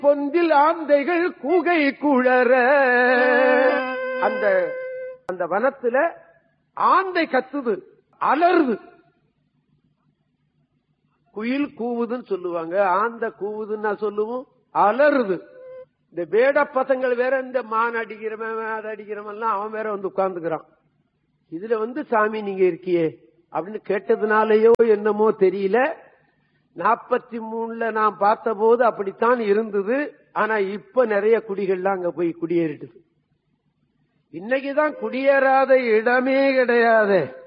பொந்தில் ஆந்தைகள் கூகை குழற அந்த அந்த வனத்துல ஆந்தை கத்துது அலறுது குயில் கூவுதுன்னு சொல்லுவாங்க ஆந்த கூவுதுன்னு சொல்லுவோம் அலறுது இந்த வேட பசங்கள் வேற இந்த மான் அடிக்கிறவன் அதை அடிக்கிறவன் எல்லாம் அவன் வேற வந்து உட்கார்ந்துக்கிறான் இதுல வந்து சாமி நீங்க இருக்கியே அப்படின்னு கேட்டதுனாலயோ என்னமோ தெரியல நாற்பத்தி மூணுல நான் பார்த்த போது அப்படித்தான் இருந்தது ஆனா இப்ப நிறைய குடிகள்லாம் அங்க போய் குடியேறிடுது இன்னைக்குதான் குடியேறாத இடமே கிடையாது